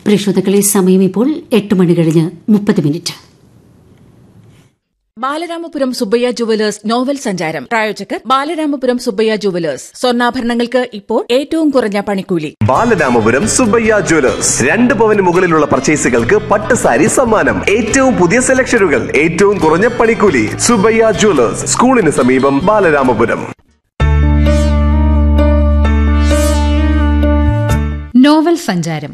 പ്രിയ സമയം ഇപ്പോൾ എട്ട് മണി കഴിഞ്ഞ് മുപ്പത് മിനിറ്റ് ബാലരാമപുരം സുബ്ബയ്യ ജുവലേഴ്സ് നോവൽ സഞ്ചാരം പ്രായോജകർ ബാലരാമപുരം സുബ്ബയ്യ ജുവലേഴ്സ് സ്വർണ്ണാഭരണങ്ങൾക്ക് ഇപ്പോൾ ഏറ്റവും കുറഞ്ഞ പണിക്കൂലി ബാലരാമപുരം സുബ്ബയ്യ ജ്വല്ലേഴ്സ് രണ്ട് പവന് മുകളിലുള്ള പർച്ചേസുകൾക്ക് പട്ട് സാരി സമ്മാനം ഏറ്റവും പുതിയ സെലക്ഷനുകൾ ഏറ്റവും കുറഞ്ഞ പണിക്കൂലി സുബ്ബയ്യ ജ്വല്ലേഴ്സ് സ്കൂളിന് സമീപം ബാലരാമപുരം നോവൽ സഞ്ചാരം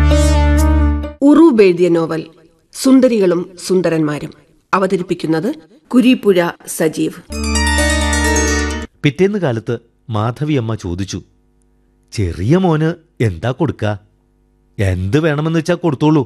ഉറൂബ് എഴുതിയ നോവൽ സുന്ദരികളും സുന്ദരന്മാരും അവതരിപ്പിക്കുന്നത് കുരീപ്പുഴ സജീവ് പിറ്റേന്ന് കാലത്ത് മാധവിയമ്മ ചോദിച്ചു ചെറിയ മോന് എന്താ കൊടുക്ക എന്ത് വേണമെന്ന് വെച്ചാൽ കൊടുത്തോളൂ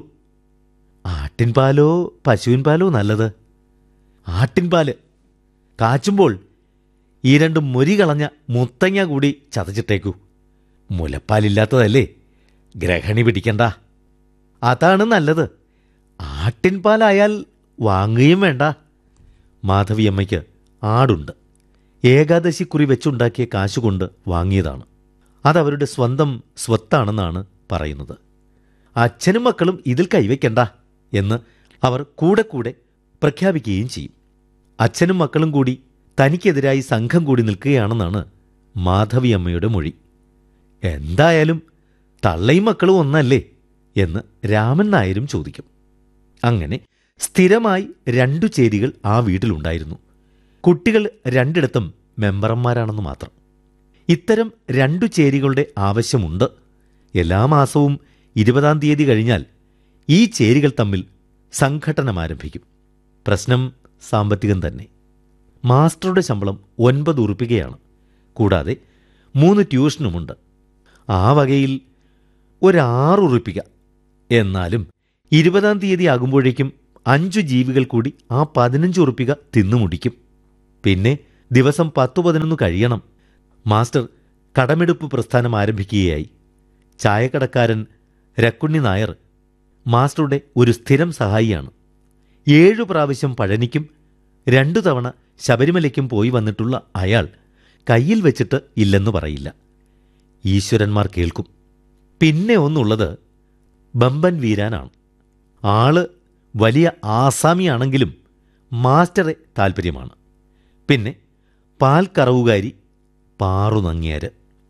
ആട്ടിൻ പാലോ പശുവിൻ പാലോ നല്ലത് ആട്ടിൻ പാല് കാച്ചുമ്പോൾ ഈ രണ്ട് മൊരി കളഞ്ഞ മുത്തങ്ങ കൂടി ചതച്ചിട്ടേക്കൂ മുലപ്പാലില്ലാത്തതല്ലേ ഗ്രഹണി പിടിക്കണ്ട അതാണ് നല്ലത് ആട്ടിൻ പാലായാൽ വാങ്ങുകയും വേണ്ട മാധവിയമ്മയ്ക്ക് ആടുണ്ട് ഏകാദശിക്കുറി വെച്ചുണ്ടാക്കിയ കാശുകൊണ്ട് വാങ്ങിയതാണ് അതവരുടെ സ്വന്തം സ്വത്താണെന്നാണ് പറയുന്നത് അച്ഛനും മക്കളും ഇതിൽ കൈവയ്ക്കണ്ട എന്ന് അവർ കൂടെ കൂടെ പ്രഖ്യാപിക്കുകയും ചെയ്യും അച്ഛനും മക്കളും കൂടി തനിക്കെതിരായി സംഘം കൂടി നിൽക്കുകയാണെന്നാണ് മാധവിയമ്മയുടെ മൊഴി എന്തായാലും തള്ളയും മക്കളും ഒന്നല്ലേ എന്ന് രാമൻ നായരും ചോദിക്കും അങ്ങനെ സ്ഥിരമായി രണ്ടു ചേരികൾ ആ വീട്ടിലുണ്ടായിരുന്നു കുട്ടികൾ രണ്ടിടത്തും മെമ്പർമാരാണെന്ന് മാത്രം ഇത്തരം രണ്ടു ചേരികളുടെ ആവശ്യമുണ്ട് എല്ലാ മാസവും ഇരുപതാം തീയതി കഴിഞ്ഞാൽ ഈ ചേരികൾ തമ്മിൽ സംഘട്ടനം ആരംഭിക്കും പ്രശ്നം സാമ്പത്തികം തന്നെ മാസ്റ്ററുടെ ശമ്പളം ഒൻപത് ഉറുപ്പികയാണ് കൂടാതെ മൂന്ന് ട്യൂഷനുമുണ്ട് ആ വകയിൽ ഒരാറ് ഉറുപ്പിക എന്നാലും ഇരുപതാം തീയതി ആകുമ്പോഴേക്കും അഞ്ചു ജീവികൾ കൂടി ആ പതിനഞ്ച് ഉറുപ്പിക തിന്നു മുടിക്കും പിന്നെ ദിവസം പത്തു പതിനൊന്ന് കഴിയണം മാസ്റ്റർ കടമെടുപ്പ് പ്രസ്ഥാനം ആരംഭിക്കുകയായി ചായക്കടക്കാരൻ രക്കുണ്ണി നായർ മാസ്റ്ററുടെ ഒരു സ്ഥിരം സഹായിയാണ് ഏഴു പ്രാവശ്യം പഴനിക്കും രണ്ടു തവണ ശബരിമലയ്ക്കും പോയി വന്നിട്ടുള്ള അയാൾ കയ്യിൽ വെച്ചിട്ട് ഇല്ലെന്ന് പറയില്ല ഈശ്വരന്മാർ കേൾക്കും പിന്നെ ഒന്നുള്ളത് ബമ്പൻ വീരാനാണ് ആള് വലിയ ആസാമിയാണെങ്കിലും മാസ്റ്ററെ താൽപ്പര്യമാണ് പിന്നെ പാൽക്കറവുകാരി പാറുനങ്ങിയാര്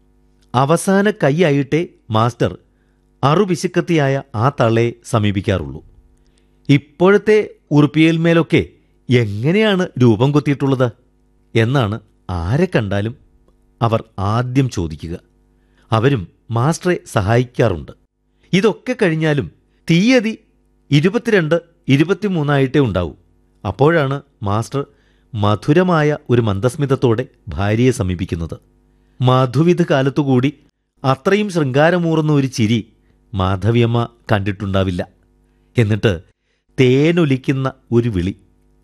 അവസാന കൈയായിട്ടേ മാസ്റ്റർ അറുപിശുക്കത്തിയായ ആ തള്ളയെ സമീപിക്കാറുള്ളൂ ഇപ്പോഴത്തെ ഉറുപ്പിയൽമേലൊക്കെ എങ്ങനെയാണ് രൂപം കൊത്തിയിട്ടുള്ളത് എന്നാണ് ആരെ കണ്ടാലും അവർ ആദ്യം ചോദിക്കുക അവരും മാസ്റ്ററെ സഹായിക്കാറുണ്ട് ഇതൊക്കെ കഴിഞ്ഞാലും തീയതി ഇരുപത്തിരണ്ട് ഇരുപത്തിമൂന്നായിട്ടേ ഉണ്ടാവൂ അപ്പോഴാണ് മാസ്റ്റർ മധുരമായ ഒരു മന്ദസ്മിതത്തോടെ ഭാര്യയെ സമീപിക്കുന്നത് മധുവിധ കാലത്തുകൂടി അത്രയും ശൃംഗാരമൂറുന്ന ഒരു ചിരി മാധവിയമ്മ കണ്ടിട്ടുണ്ടാവില്ല എന്നിട്ട് തേനൊലിക്കുന്ന ഒരു വിളി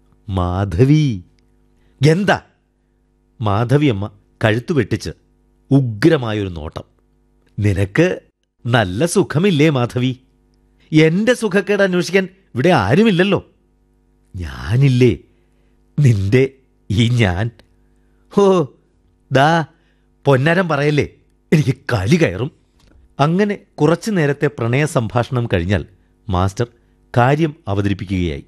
മാധവി എന്താ മാധവിയമ്മ കഴുത്തു വെട്ടിച്ച് ഉഗ്രമായൊരു നോട്ടം നിനക്ക് നല്ല സുഖമില്ലേ മാധവി എന്റെ സുഖക്കേട് അന്വേഷിക്കാൻ ഇവിടെ ആരുമില്ലല്ലോ ഞാനില്ലേ നിന്റെ ഈ ഞാൻ ഹോ ദാ പൊന്നാരം പറയല്ലേ എനിക്ക് കലി കയറും അങ്ങനെ കുറച്ചു നേരത്തെ പ്രണയ സംഭാഷണം കഴിഞ്ഞാൽ മാസ്റ്റർ കാര്യം അവതരിപ്പിക്കുകയായി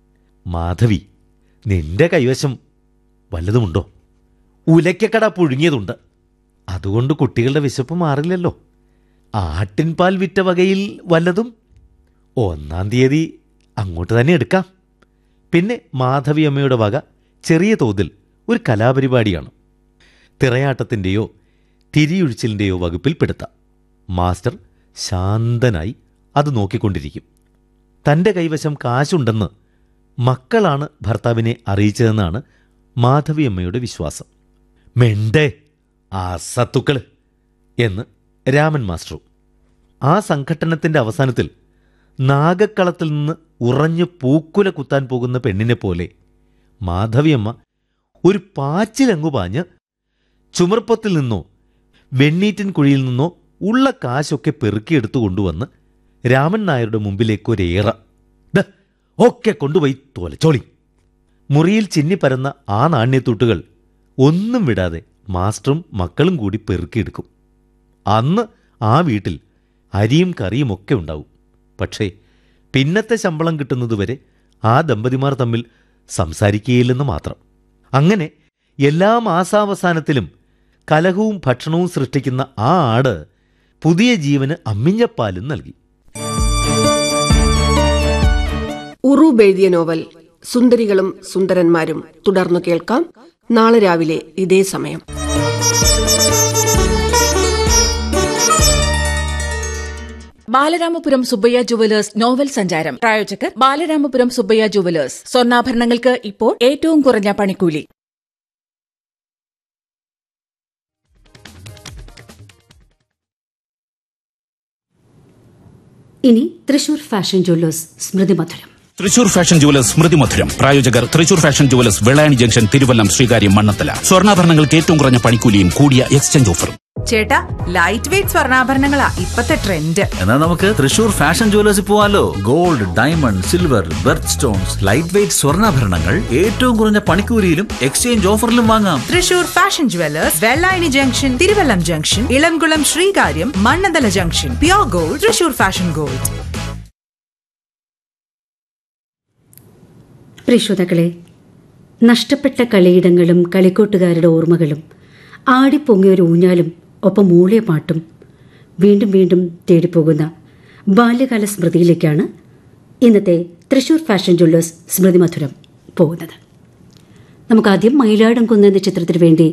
മാധവി നിന്റെ കൈവശം വല്ലതുമുണ്ടോ ഉലയ്ക്കക്കട പുഴുങ്ങിയതുണ്ട് അതുകൊണ്ട് കുട്ടികളുടെ വിശപ്പ് മാറില്ലല്ലോ ആട്ടിൻപാൽ വിറ്റ വകയിൽ വല്ലതും ഒന്നാം തീയതി അങ്ങോട്ട് തന്നെ എടുക്കാം പിന്നെ മാധവിയമ്മയുടെ വക ചെറിയ തോതിൽ ഒരു കലാപരിപാടിയാണ് തിറയാട്ടത്തിൻ്റെയോ തിരിയൊഴിച്ചിലിൻ്റെയോ വകുപ്പിൽപ്പെടുത്താം മാസ്റ്റർ ശാന്തനായി അത് നോക്കിക്കൊണ്ടിരിക്കും തൻ്റെ കൈവശം കാശുണ്ടെന്ന് മക്കളാണ് ഭർത്താവിനെ അറിയിച്ചതെന്നാണ് മാധവിയമ്മയുടെ വിശ്വാസം മെണ്ടേ ആ സത്തുക്കള് എന്ന് രാമൻ മാസ്റ്ററും ആ സംഘട്ടനത്തിൻ്റെ അവസാനത്തിൽ നാഗക്കളത്തിൽ നിന്ന് ഉറഞ്ഞ് പൂക്കുല കുത്താൻ പോകുന്ന പെണ്ണിനെ പോലെ മാധവിയമ്മ ഒരു പാച്ചിലങ്ങു പാഞ്ഞ് ചുമർപ്പത്തിൽ നിന്നോ വെണ്ണീറ്റിൻ കുഴിയിൽ നിന്നോ ഉള്ള കാശൊക്കെ പെറുക്കിയെടുത്തു കൊണ്ടുവന്ന് രാമൻ നായരുടെ മുമ്പിലേക്ക് ഒരേറ ദ ഒക്കെ കൊണ്ടുപോയി തോലച്ചോളി മുറിയിൽ ചിന്നിപ്പരന്ന ആ നാണ്യത്തൂട്ടുകൾ ഒന്നും വിടാതെ മാസ്റ്ററും മക്കളും കൂടി പെറുക്കിയെടുക്കും അന്ന് ആ വീട്ടിൽ അരിയും കറിയും ഒക്കെ ഉണ്ടാവും പക്ഷേ പിന്നത്തെ ശമ്പളം കിട്ടുന്നതുവരെ ആ ദമ്പതിമാർ തമ്മിൽ സംസാരിക്കുകയില്ലെന്ന് മാത്രം അങ്ങനെ എല്ലാ മാസാവസാനത്തിലും കലഹവും ഭക്ഷണവും സൃഷ്ടിക്കുന്ന ആ ആട് പുതിയ ജീവന് അമ്മിഞ്ഞപ്പാലും നൽകി ഉറൂബ് എഴുതിയ നോവൽ സുന്ദരികളും സുന്ദരന്മാരും തുടർന്നു കേൾക്കാം നാളെ രാവിലെ ഇതേ സമയം ബാലരാമപുരം സുബ്ബയ്യ ജുവലേഴ്സ് നോവൽ സഞ്ചാരം പ്രായോജകർ ബാലരാമപുരം സുബ്ബയ്യ ജുവലേഴ്സ് സ്വർണ്ണാഭരണങ്ങൾക്ക് ഇപ്പോൾ ഏറ്റവും കുറഞ്ഞ പണിക്കൂലി ഇനി തൃശൂർ ഫാഷൻ ജ്വല്ലേഴ്സ് സ്മൃതി മധുരം തൃശൂർ ഫാഷൻ ജുവലേഴ്സ് സ്മൃതി മധുരം പ്രായോജകർ Thrissur fashion jewellers Vellayani junction Thiruvallam Sreekaryam Mannanthala സ്വർണ്ണാഭരണങ്ങൾക്ക് ഏറ്റവും കുറഞ്ഞ പണിക്കൂലിയും കൂടിയ എക്സ്ചേഞ്ച് ഓഫറും ചേട്ടാ ലൈറ്റ് വെയിറ്റ് സ്വർണ്ണാഭരണങ്ങളാ ഇപ്പത്തെ ട്രെൻഡ് എന്നാ നമുക്ക് തൃശൂർ ഫാഷൻ ജുവലേഴ്സിൽ പോവാലോ gold diamond silver birth stones light weight സ്വർണ്ണാഭരണങ്ങൾ ഏറ്റവും കുറഞ്ഞ പണിക്കൂലിയിലും എക്സ്ചേഞ്ച് ഓഫറിലും വാങ്ങാം Thrissur fashion jewellers Vellayani junction Thiruvallam junction Elamkulam Sreekaryam Mannanthala junction pure gold Thrissur fashion gold പ്രിയശ്രോതാക്കളെ നഷ്ടപ്പെട്ട കളിയിടങ്ങളും കളിക്കൂട്ടുകാരുടെ ഓർമ്മകളും ആടിപ്പൊങ്ങിയൊരു ഊഞ്ഞാലും ഒപ്പം മൂളിയ പാട്ടും വീണ്ടും വീണ്ടും തേടിപ്പോകുന്ന ബാല്യകാല സ്മൃതിയിലേക്കാണ് ഇന്നത്തെ തൃശൂർ ഫാഷൻ ജ്വല്ലേഴ്സ് സ്മൃതി മധുരം പോകുന്നത് നമുക്കാദ്യം മയിലാടം കുന്ന് എന്ന ചിത്രത്തിന് വേണ്ടി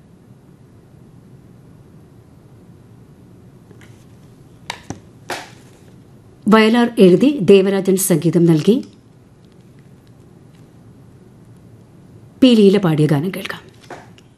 വയലാർ എഴുതി ദേവരാജൻ സംഗീതം നൽകി പി ലീല പാടിയ ഗാനം കേൾക്കാം